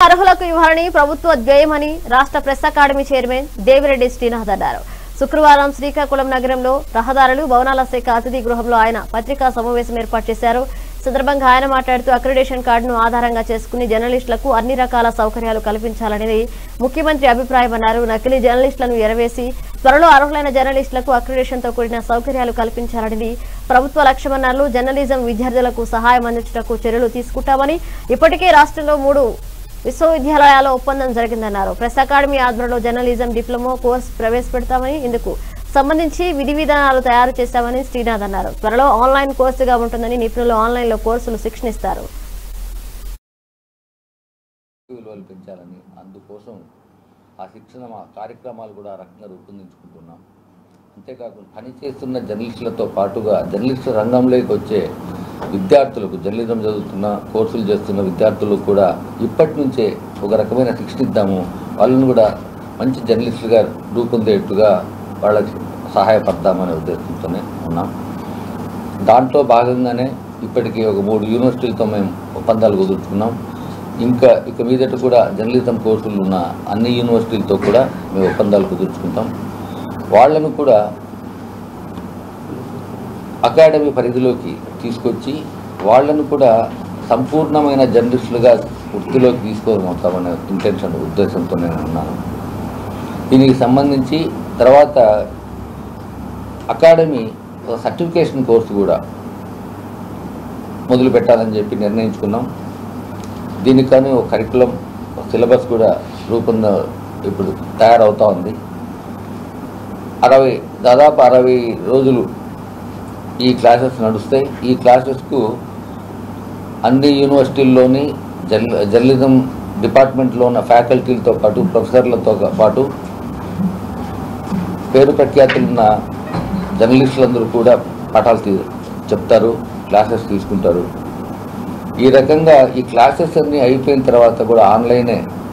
అర్హులకు ఇవ్వాలని ప్రభుత్వ ధ్యేయమని రాష్ట్ర press academy chairman Devireddy Srinath అన్నారు శుక్రవారం శ్రీకాకుళం నగరంలో రహదారులు భవనాల శాఖ అతిథి గృహంలో ఆయన పత్రికా సమావేశం ఏర్పాటు చేశారు ఈ సందర్భంగా ఆయన మాట్లాడుతూ అక్రిడేషన్ కార్డును ఆధారంగా చేసుకుని జర్నలిస్టులకు అన్ని రకాల సౌకర్యాలు కల్పించాలనేది ముఖ్యమంత్రి అభిప్రాయమన్నారు నకిలీ జర్నలిస్టులను ఎరవేసి త్వరలో అర్హులైన జర్నలిస్టులకు అక్రిడేషన్తో కూడిన సౌకర్యాలు కల్పించాలనేది ప్రభుత్వ లక్ష్యమన్నారు జర్నలిజం విద్యార్థులకు సహాయం అందించడానికి చర్యలు తీసుకుంటామని ఇప్పటికే రాష్ట్రంలో మూడు విశ్వవిద్యాలయాల ఒప్పందం జరిగిందన్నారు ప్రెస్ అకాడమీ ఆధ్వర్యంలో జర్నలిజం డిప్లొమా కోర్సు ప్రవేశపెడతామని ఇందుకు సంబంధించి విధి విధానాలు తయారు చేశామని శ్రీనాథ్ అన్నారు త్వరలో ఆన్లైన్ కోర్సుగా ఉంటుందని నిపుణులు ఆన్లైన్ లో కోర్సులు శిక్షణ ఇస్తారు విలువలు పెంచాలని అందుకోసం ఆ శిక్షణ మా కార్యక్రమాలు కూడా ఆ రకంగా రూపొందించుకుంటున్నాం అంతేకాకుండా పనిచేస్తున్న జర్నలిస్టులతో పాటుగా జర్నలిస్టు రంగంలోకి వచ్చే విద్యార్థులకు జర్నలిజం చదువుతున్న కోర్సులు చేస్తున్న విద్యార్థులకు కూడా ఇప్పటి నుంచే ఒక రకమైన శిక్షణ ఇద్దాము వాళ్ళని కూడా మంచి జర్నలిస్టులుగా రూపొందేట్టుగా వాళ్ళకి సహాయపడదామనే ఉద్దేశంతోనే ఉన్నాం దాంట్లో భాగంగానే ఇప్పటికీ ఒక మూడు యూనివర్సిటీలతో మేము ఒప్పందాలు కుదుర్చుకున్నాం ఇంకా ఇక మీదట కూడా జర్నలిజం కోర్సులు ఉన్న అన్ని యూనివర్సిటీలతో కూడా మేము ఒప్పందాలు కుదుర్చుకుంటాం వాళ్ళను కూడా అకాడమీ పరిధిలోకి తీసుకొచ్చి వాళ్ళను కూడా సంపూర్ణమైన జర్నలిస్టులుగా వృత్తిలోకి తీసుకోగలుగుతామనే ఇంటెన్షన్ ఉద్దేశంతో నేను ఉన్నాను దీనికి సంబంధించి తర్వాత అకాడమీ ఒక సర్టిఫికేషన్ కోర్సు కూడా మొదలు పెట్టాలని చెప్పి నిర్ణయించుకున్నాం దీనికి కానీ ఒక కరికులం సిలబస్ కూడా రూపొంద ఇప్పుడు తయారవుతా ఉంది అరవై దాదాపు అరవై రోజులు ఈ క్లాసెస్ నడుస్తాయి ఈ క్లాసెస్కు అన్ని యూనివర్సిటీల్లోని జర్న జర్నలిజం డిపార్ట్మెంట్లో ఉన్న ఫ్యాకల్టీలతో పాటు ప్రొఫెసర్లతో పాటు పేరు ప్రఖ్యాతులున్న జర్నలిస్టులందరూ కూడా పాఠాలు తీ చెప్తారు క్లాసెస్ తీసుకుంటారు ఈ రకంగా ఈ క్లాసెస్ అన్నీ అయిపోయిన తర్వాత కూడా ఆన్లైనే